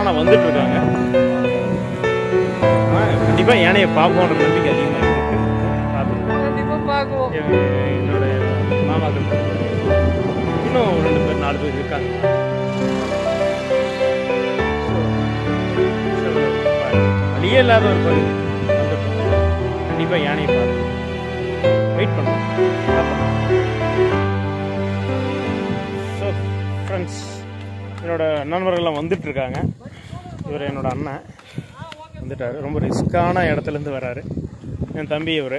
ஆனால் வந்துட்டு இருக்காங்க ஆனால் கண்டிப்பாக யானையை பார்ப்போன்ற நம்பிக்கை அதிகமாக இருக்கு பார்த்துருக்கோம் கண்டிப்பா பாக்குவோம் என்னோட மாமாக்கள் இன்னும் ஒரு ரெண்டு பேர் நாலு பேர் இருக்காங்க So, so, வழியே இல்லாத ஒரு பகுதி கண்டிப்பாக யானையை பார்த்து வெயிட் பண்ணுவோம் ஸோ ஃப்ரெண்ட்ஸ் என்னோட நண்பர்கள்லாம் வந்துட்டு இருக்காங்க இவர் என்னோட அண்ணன் வந்துட்டார் ரொம்ப ரிஸ்க்கான இடத்துலேருந்து வராரு என் தம்பி இவர்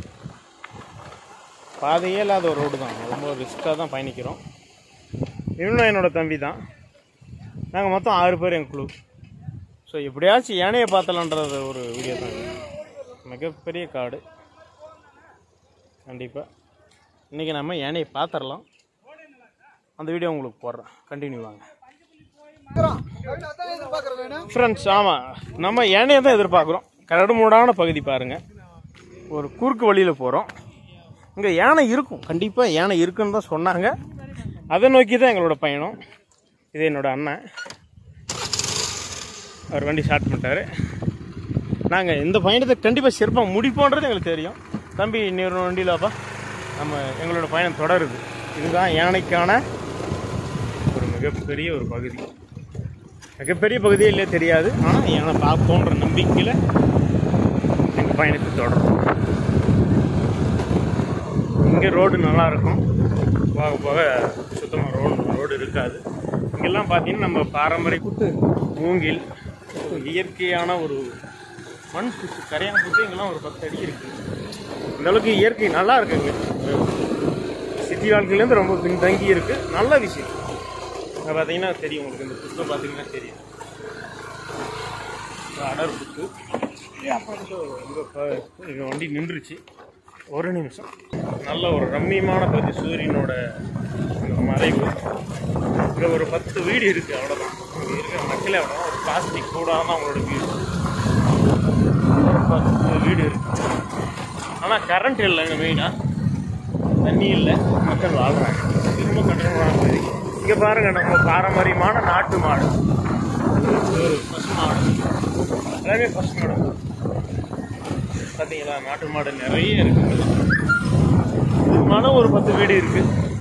பாதையே இல்லாத ஒரு ரோடு தான் ரொம்ப ரிஸ்க்காக தான் பயணிக்கிறோம் இவனும் என்னோட தம்பி தான் நாங்கள் மொத்தம் ஆறு பேர் எங்கள் குழு ஸோ எப்படியாச்சும் யானையை பார்த்தலான்றது ஒரு வீடியோ தான் இது. மிகப்பெரிய காடு கண்டிப்பாக இன்றைக்கி நம்ம யானையை பார்த்துடலாம் அந்த வீடியோ உங்களுக்கு போடுறேன் கண்டினியூ வாங்க ஃப்ரெண்ட்ஸ் ஆமாம் நம்ம யானையை தான் எதிர்பார்க்குறோம் கரடுமுடான பகுதி பாருங்கள் ஒரு குறுக்கு வழியில் போகிறோம் இங்கே யானை இருக்கும் கண்டிப்பாக யானை இருக்குன்னு தான் சொன்னாங்க அதை நோக்கி தான் எங்களோட பயணம் இது என்னோட அண்ணன் அவர் வண்டி ஸ்டார்ட் பண்ணிட்டாரு நாங்கள் இந்த பயணத்தை கண்டிப்பாக சிறப்பாக முடிப்போன்றது எங்களுக்கு தெரியும் தம்பி இன்னொரு வண்டியிலப்பா நம்ம எங்களோட பயணம் தொடருது இதுதான் யானைக்கான ஒரு மிகப்பெரிய ஒரு பகுதி மிகப்பெரிய பகுதியே இல்லையே தெரியாது ஆனால் யானை பார்ப்போன்ற நம்பிக்கையில் எங்கள் பயணத்தை தொடரும் இங்கே ரோடு நல்லா இருக்கும் போக போக சுத்தமாக ரோடு ரோடு இருக்காது இங்கெல்லாம் பார்த்தீங்கன்னா நம்ம பாரம்பரிய குத்து மூங்கில் ஒரு இயற்கையான ஒரு மண் புத்து கரையான புத்து இங்கெல்லாம் ஒரு பத்து அடி இருக்கு இந்த அளவுக்கு இயற்கை நல்லா இருக்குங்க சிட்டி வாழ்க்கையிலேருந்து ரொம்ப பின்தங்கி இருக்கு நல்ல விஷயம் இங்க பார்த்தீங்கன்னா தெரியும் உங்களுக்கு இந்த புத்தை பார்த்தீங்கன்னா தெரியும் இது அடர் புத்து இங்கே வண்டி நின்றுச்சு ஒரு நிமிஷம் நல்ல ஒரு ரம்மியமான பகுதி சூரியனோட இந்த மறைவு இங்கே ஒரு பத்து வீடு இருக்குது அவ்வளோதான் இங்கே இருக்கிற மக்களே அவ்வளோதான் ஒரு பிளாஸ்டிக் கூடாம அவங்களோட வீடு ஒரு பத்து வீடு இருக்கு ஆனால் கரண்ட் இல்லைங்க மெயினாக தண்ணி இல்லை மக்கள் வாழ்கிறாங்க இது ரொம்ப கட்டணமான பகுதி இங்கே பாருங்க நம்ம பாரம்பரியமான நாட்டு மாடு ஒரு பசு மாடு எல்லாமே பசு மாடு பார்த்தீங்களா நாட்டு மாடு நிறைய இருக்குது இதுமான ஒரு பத்து வீடு இருக்கு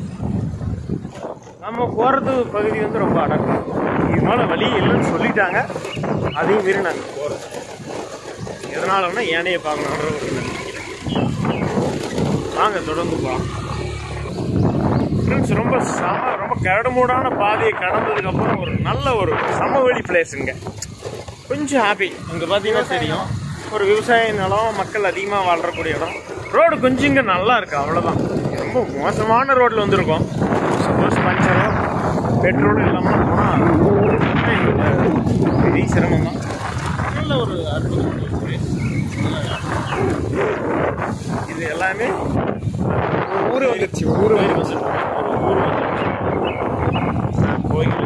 நம்ம போகிறது பகுதி வந்து ரொம்ப அடக்கம் இதனால வழி இல்லைன்னு சொல்லிட்டாங்க அதையும் மீறி நாங்கள் போகிறோம் எதனாலன்னா ஏனைய பார்க்கணுன்ற ஒரு நம்பிக்கை. வாங்க தொடர்ந்து போகலாம் ஃப்ரெண்ட்ஸ் ரொம்ப சம ரொம்ப கரடுமூடான பாதையை கடந்ததுக்கு அப்புறம் ஒரு நல்ல ஒரு சமவெளி பிளேஸுங்க கொஞ்சம் ஹாப்பி இங்கே பார்த்தீங்கன்னா தெரியும் ஒரு விவசாய நிலம் மக்கள் அதிகமாக வாழ்றக்கூடிய இடம் ரோடு கொஞ்சம் இங்கே நல்லா இருக்கு அவ்வளோதான் ரொம்ப மோசமான ரோட்டில் வந்திருக்கோம் சப்போஸ் பஞ்சரோ பெட்ரோல் இல்லாமல் போனால் பெரிய சிரமம் தான் நல்ல ஒரு அற்புதமான ஒரு place. இது எல்லாமே ஊர் வந்துருச்சு ஊர் வந்துருச்சு ஒரு ஊர் வந்துருச்சு கோயில்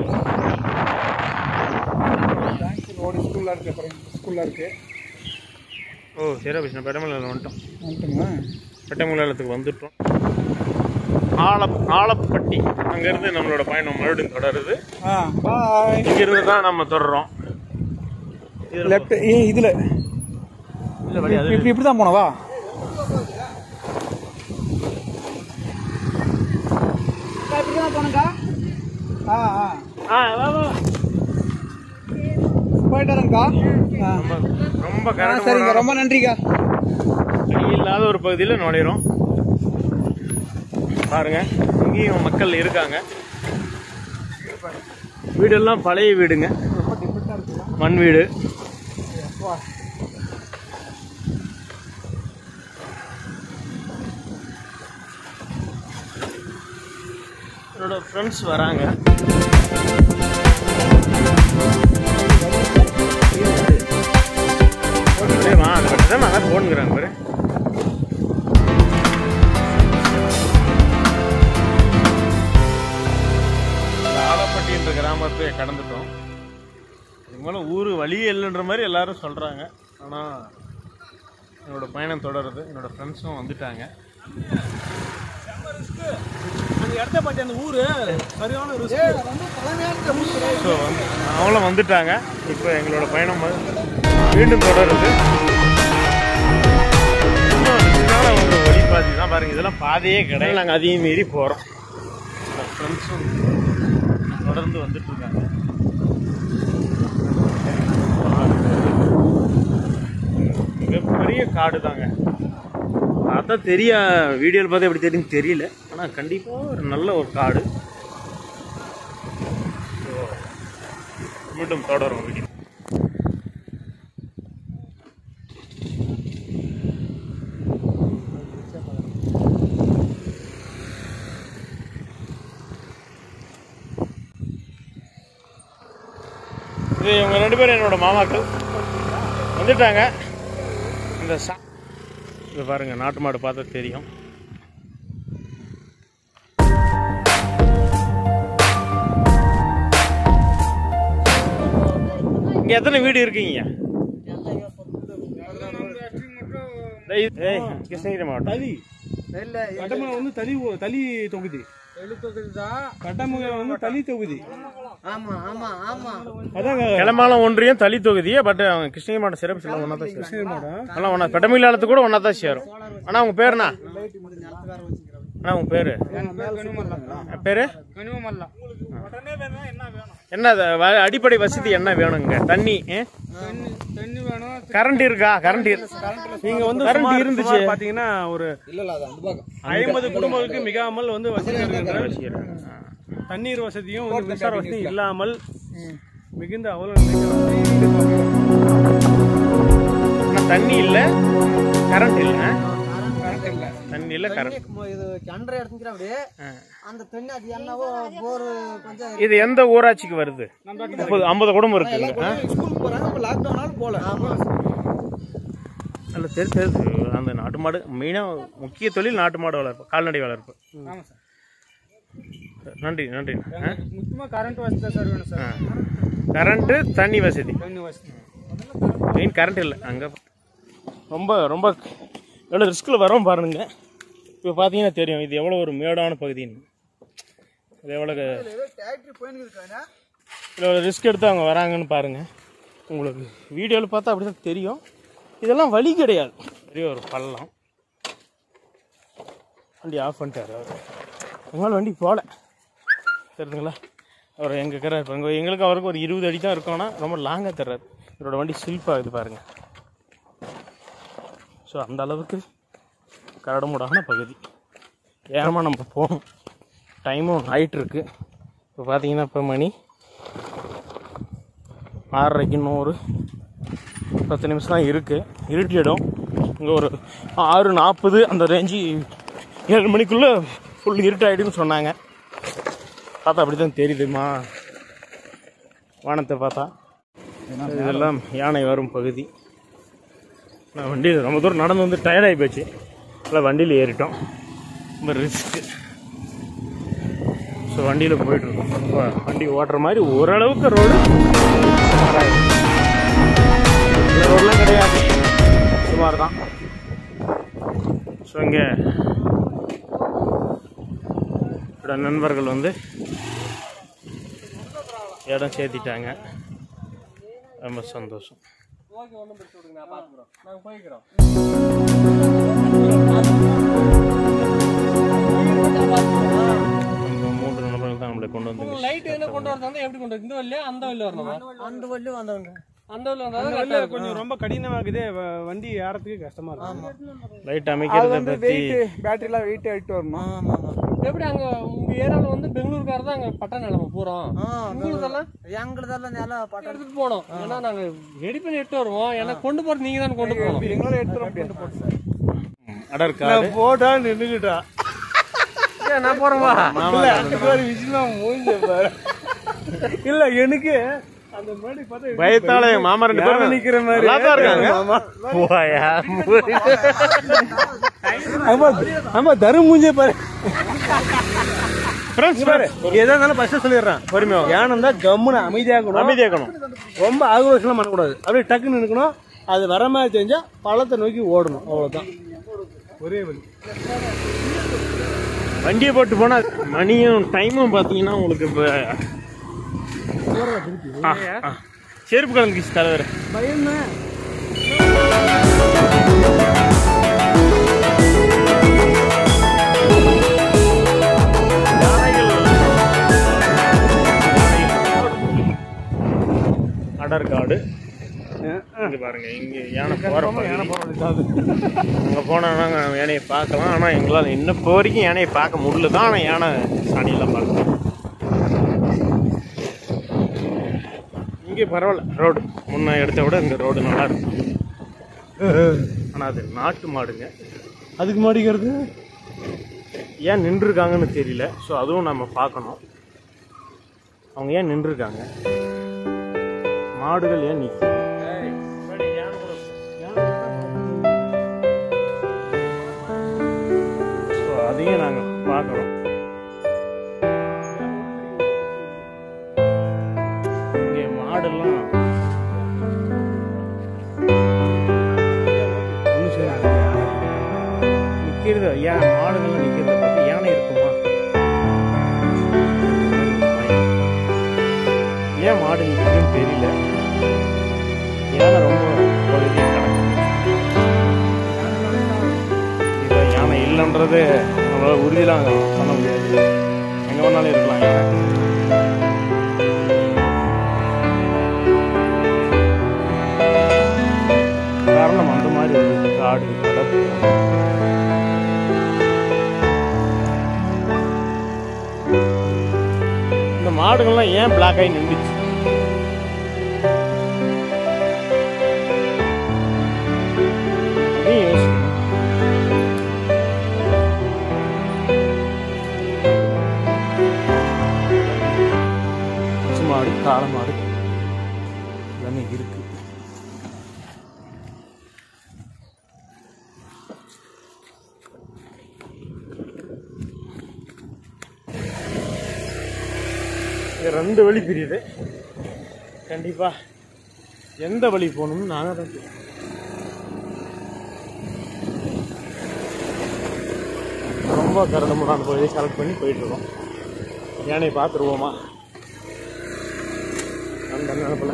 ரோடு ஸ்கூல்ல இருக்கு அப்புறம் ஸ்கூல்ல இருக்கு ஓ சரி பிஷ்ணா பெட்டமலையில் வந்துட்டோம் வந்துட்டுமா பெட்டமலையத்துக்கு வந்துட்டோம் ஆல ஆலப்பட்டி அங்கேருந்து நம்மளோட பயணம் மறுபடியும் தொடருது ஆ பாய் இங்கிருந்து தான் நம்ம தொடர்றோம் இதுல லெஃப்ட் ஏ இதுல இல்ல வழி அது இப்படி இப்படி தான் போனவா இப்படி தான் போனக்கா ஆ ஆ ஆ வா வா போயிட்டு வரேங்க்கா ஆ ரொம்ப ரொம்ப ஆ, சரிங்க கரண்ட் ரொம்ப நன்றிக்கா இல்லாத ஒரு பகுதியில் நுழையிறோம் பாருங்க இங்கேயும் மக்கள் இருக்காங்க வீடெல்லாம் பழைய வீடுங்க ரொம்ப டிஃபரெண்டாக இருக்குல்ல மண் வீடு அப்பா என்னோட ஃப்ரெண்ட்ஸ் வராங்க அப்படியே வா அந்த பக்கம் தான் நான் போனுங்கிறாங்க பாரு இந்த ஆலப்பட்டின்ற கிராமத்தை கடந்துட்டோம் இதுக்கு மேலே ஊர் வழியே இல்லைன்ற மாதிரி எல்லாரும் சொல்கிறாங்க ஆனால் என்னோட பயணம் தொடருது என்னோட ஃப்ரெண்ட்ஸும் வந்துட்டாங்க அந்த இடத்த பார்த்து அந்த ஊரு சரியான ரிஸ்க் ஸோ வந்து அவங்களும் வந்துட்டாங்க இப்போ எங்களோட பயணம் வந்து மீண்டும் தொடருது இன்னும் ரிஸ்கான ஒரு வழி பாதி தான் பாருங்க இதெல்லாம் பாதையே கிடையாது நாங்கள் அதையும் மீறி போகிறோம் ஃப்ரெண்ட்ஸும் தொடர்ந்து வந்துட்டு இருக்காங்க மிகப்பெரிய காடு தாங்க அதான் தெரிய வீடியோவில் பார்த்து எப்படி தெரியும் தெரியல ஆனால் கண்டிப்பாக ஒரு நல்ல ஒரு காடு மீண்டும் தொடரும் வீடியோ இது இவங்க ரெண்டு பேரும் என்னோட மாமாக்கள் வந்துட்டாங்க இந்த சா இது பாருங்க நாட்டு மாடு பார்த்தா தெரியும் இங்க எத்தனை வீடு இருக்கீங்க ஏய், ஏய், கிருஷ்ணகிரி மாவட்டம் தலி கட்டமங்கலம் வந்து தலி ஊ- தலி தொகுதி கட்டமங்கலம் வந்து தலி தொகுதி ஆமா ஆமா ஆமா அதாங்க கிளம்பாலம் ஒன்றியம் தளி தொகுதி பட் அவங்க கிருஷ்ணகிரி மாவட்டம் சிறப்பு சொல்ல ஒன்றா தான் சேரும் எல்லாம் ஒன்றா பெட்டமில்லாலத்து கூட ஒன்றா தான் சேரும் அண்ணா உங்க பேருண்ணா அண்ணா உங்க பேரு பேரு உடனே வேணும் என்ன வேணும் என்ன அது வ- அடிப்படை வசதி என்ன வேணுங்க தண்ணி தண்ணி வேணும் கரண்ட் இருக்கா கரண்ட் நீங்க வந்து கரண்ட் சுமார் இருந்துச்சு. சுமார் பாத்தீங்கன்னா ஒரு இல்ல இல்ல அது அந்த பக்கம் ஐம்பது குடும்பங்களுக்கு மிகாமல் வந்து வசதி இருக்கிறது. தண்ணீர் வசதியும் வந்து மின்சார வசதியும் இல்லாமல் மிகுந்த அவல ஆனா தண்ணி இல்ல கரண்ட் இல்ல கரெக்ட் இல்ல தண்ணி இல்ல கரண்ட் இது கிணறு எடுத்துக்கிற அப்படியே அந்த தண்ணி அது என்னவோ போர் கொஞ்சம் இது எந்த ஊராட்சிக்கு வருது முப்பது ஐம்பது குடும்பம் இருக்குங்க ஆ? ஸ்கூலுக்கு போறாங்க இப்ப லாக்டவுனால போல ஆமா நல்ல தெரி தெரியுது அந்த நாட்டு மாடு மெயினாக முக்கிய தொழில் நாட்டு மாடு வளர்ப்பு கால்நடை வளர்ப்பு ஆமா சார் நன்றி நன்றி ஆ? முக்கியமா கரண்ட் வசதி தான் சார் வேணும் சார் கரண்ட்டு தண்ணி வசதி தண்ணி வசதி மெயின் கரண்ட் இல்லை அங்கே ரொம்ப ரொம்ப எவ்வளோ ரிஸ்கில் வரோம் பாருங்க இப்போ பார்த்தீங்கன்னா தெரியும் இது எவ்வளோ ஒரு மேடான பகுதின்னு இது எவ்வளோ டிராக்டர் போயின்னு இருக்காங்க இவ்வளோ ரிஸ்க் எடுத்து அவங்க வராங்கன்னு பாருங்க உங்களுக்கு வீடியோவில் பார்த்தா அப்படி தான் தெரியும் இதெல்லாம் வழி கிடையாது பெரிய ஒரு பள்ளம் வண்டி ஆஃப் பண்ணிட்டாரு அவர் எங்களால் வண்டி போகல தெரியுதுங்களா அவர் எங்கே இருக்கிறார் இப்போ எங்க எங்களுக்கு அவருக்கு ஒரு இருபது அடி தான் இருக்கோன்னா ரொம்ப லாங்காக தர்றாரு இவரோட வண்டி ஸ்லிப் ஆகுது பாருங்க ஸோ அந்த அளவுக்கு கரடுமுடான பகுதி ஏமா நம்ம போகணும் டைமும் ஆயிட்டு இருக்கு இப்போ பார்த்தீங்கன்னா இப்போ மணி ஆறரைக்கு இன்னும் ஒரு பத்து நிமிஷம் தான் இருக்குது இருட்டிடும் இங்கே ஒரு ஆறு நாற்பது அந்த ரேஞ்சு ஏழு மணிக்குள்ளே ஃபுல் இருட்டாயிடுன்னு சொன்னாங்க பார்த்தா அப்படி தான் தெரியுதுமா வானத்தை பார்த்தா இதெல்லாம் யானை வரும் பகுதி நான் வண்டியில் ரொம்ப தூரம் நடந்து வந்து டயர்டாகி போச்சு இல்லை வண்டியில் ஏறிட்டோம் ரொம்ப ரிஸ்க்கு ஸோ வண்டியில் போயிட்டுருக்கோம் இப்போ வண்டி ஓட்டுற மாதிரி ஓரளவுக்கு ரோடு இந்த ரோடெலாம் கிடையாது சுமார் தான் ஸோ இங்கே என்னோட நண்பர்கள் வந்து இடம் சேர்த்திட்டாங்க ரொம்ப சந்தோஷம் நம்ம மூன்று நண்பர்கள் தான் நம்மளை கொண்டு வந்து லைட் என்ன கொண்டு வரதா எப்படி கொண்டு இந்த வழியா அந்த வழியில வரணுமா அந்த வள்ளி வந்தவங்க அந்த வழியில வந்தா அந்த வழியில கொஞ்சம் ரொம்ப கடினமாகுது வ- வண்டி ஏறத்துக்கு கஷ்டமா இருக்கு லைட் அமைக்கிறத பற்றி பேட்டரிலாம் வெயிட் ஆயிட்டு வரணும் ஆமா ஆமா எப்படி அங்க உங்க ஏரியால வந்து பெங்களூர்கார தான் அங்க பட்ட நிலைமை பூரா ஆ, உங்களுதெல்லாம் எங்களுதெல்லாம் நிலம் பட்டம் எடுத்துட்டு போனோம் ஏன்னா நாங்க ரெடி பண்ணி எடுத்து வருவோம் ஏன்னா கொண்டு போறது நீங்க தான் கொண்டு போகணும் எங்களோட எடுத்துறோம் அடர் காடு போட்டா நின்னுக்கிட்டா ஏன் நான் போறேன்பா ஒரு விஷயம் மூஞ்ச பாரு இல்ல எனக்கு அந்த மாதிரி பார்த்தா பயத்தால என் மாமா ரெண்டு பேரும் நிக்கிற மாதிரி நல்லா தான் இருக்காங்க போயா ஆமா ஆமா தரு மூஞ்சே பாரு ஃப்ரெண்ட்ஸ் பாரு எதா இருந்தாலும் ஃபர்ஸ்ட் சொல்லிடுறேன் பொறுமையா யானை இருந்தா கம்முன்னு அமைதியாகணும் அமைதியாக்கணும் ரொம்ப ஆக்ரோஷம்லாம் பண்ணக்கூடாது அப்படியே டக்குன்னு நிற்கணும் அது வர மாதிரி தெரிஞ்சா பள்ளத்தை நோக்கி ஓடணும் அவ்வளவுதான் ஒரே வழி வண்டியை போட்டு போனால் மணியும் டைமும் பார்த்தீங்கன்னா உங்களுக்கு இப்போ ஆ, ஆ. செருப்பு கலந்துக்கிச்சு தலைவர் பயம்னா அடர் காடு இங்க பாருங்க இங்க யானை போற யானை போறது அங்க போனா யானையை பார்க்கலாம் ஆனா எங்களால் இன்ன இப்போ வரைக்கும் யானையை பார்க்க முடியல தான் ஆனா யானை சாணியெல்லாம் பார்க்கலாம் இங்கே பரவாயில்ல ரோடு முன்ன இடத்த விட இந்த ரோடு நல்லா இருக்கும் ஆனா அது நாட்டு மாடுங்க அதுக்கு மாடிக்கிறது ஏன் நின்றுருக்காங்கன்னு தெரியல ஸோ அதுவும் நம்ம பார்க்கணும் அவங்க ஏன் நின்றுருக்காங்க மாடுகள் ஏன் நிற்கும் ஸோ அதையும் நாங்கள் பார்க்குறோம் இங்கே மாடெல்லாம் ஒன்றும் செய்யாது நிற்கிறது ஏன் மாடுகள்லாம் நிற்கிறத பார்த்து யானை இருக்குமா ஏன் மாடு நிற்குதுன்னு தெரியல யானை ரொம்ப பகுதி கிடக்கு இப்போ யானை இல்லைன்றது நம்மளால் உறுதியெலாம் பண்ண முடியாது எங்கே வேணாலும் இருக்கலாம் யானை காரணம் அந்த மாதிரி ஒரு காடு கடப்பு இந்த மாடுகள்லாம் ஏன் பிளாக் ஆகி நின்றுச்சு அதையும் யோசிக்கணும் பசு மாடு காளை மாடு எல்லாமே இருக்கு இது ரெண்டு வழி பிரியுது கண்டிப்பா எந்த வழி போகணும்னு நாங்கள் தான் தெரியும். ரொம்ப கரடமுடான பகுதியை செலக்ட் பண்ணி போயிட்டு இருக்கோம் யானையை பார்த்துருவோமா அந்த நினப்பில்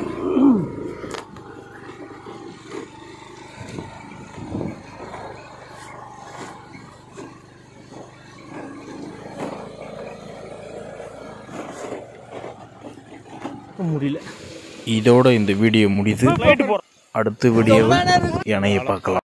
முடியல இதோட இந்த வீடியோ முடியுது லைட்டு போகிறோம் அடுத்த வீடியோவில் இணைய பார்க்கலாம்